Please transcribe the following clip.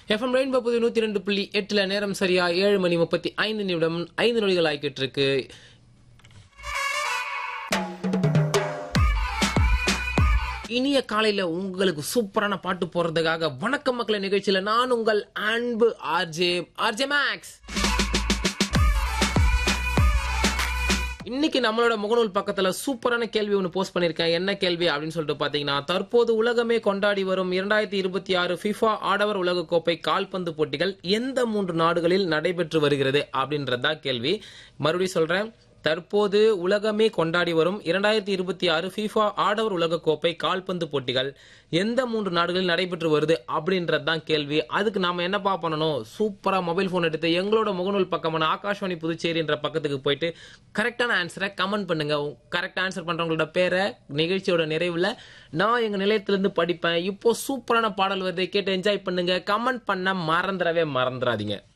FM rainbow புது நூத்தி ரெண்டு புள்ளி எட்டுல நேரம் சரியா ஏழு மணி முப்பத்தி ஐந்து நிமிடம் ஐந்து நொடிகள் ஆகிட்டு இருக்கு இனிய காலையில உங்களுக்கு சூப்பரான பாட்டு போறதுக்காக வணக்கம் மக்களை நிகழ்ச்சியில நான் உங்கள் அன்பு ஆர்ஜே ஆர்ஜே மேக்ஸ் இன்னைக்கு நம்மளோட முகநூல் பக்கத்துல சூப்பரான கேள்வி ஒன்று போஸ்ட் பண்ணிருக்கேன் என்ன கேள்வி அப்படின்னு சொல்லிட்டு பாத்தீங்கன்னா தற்போது உலகமே கொண்டாடி வரும் இரண்டாயிரத்தி இருபத்தி ஆறு ஃபிஃபா ஆடவர் உலகக்கோப்பை கால்பந்து போட்டிகள் எந்த மூன்று நாடுகளில் நடைபெற்று வருகிறது அப்படின்றதா கேள்வி மறுபடியும் சொல்றேன் தற்போது உலகமே கொண்டாடி வரும் இரண்டாயிரத்தி இருபத்தி ஆறு FIFA ஆடவர் உலகக்கோப்பை கால்பந்து போட்டிகள் எந்த மூன்று நாடுகளில் நடைபெற்று வருது அப்படின்றது தான் கேள்வி அதுக்கு நாம என்னப்பா பண்ணணும் சூப்பரா மொபைல் போன் எடுத்து எங்களோட முகநூல் பக்கமான ஆகாஷ்வாணி புதுச்சேரின்ற பக்கத்துக்கு போயிட்டு கரெக்டான ஆன்சரை கமெண்ட் பண்ணுங்க கரெக்ட் ஆன்சர் பண்றவங்களோட பேரை நிகழ்ச்சியோட நிறைவுல நான் எங்க நிலையத்திலிருந்து படிப்பேன் இப்போ சூப்பரான பாடல் வருது கேட்டு என்ஜாய் பண்ணுங்க கமெண்ட் பண்ண மறந்துடவே மறந்துடாதீங்க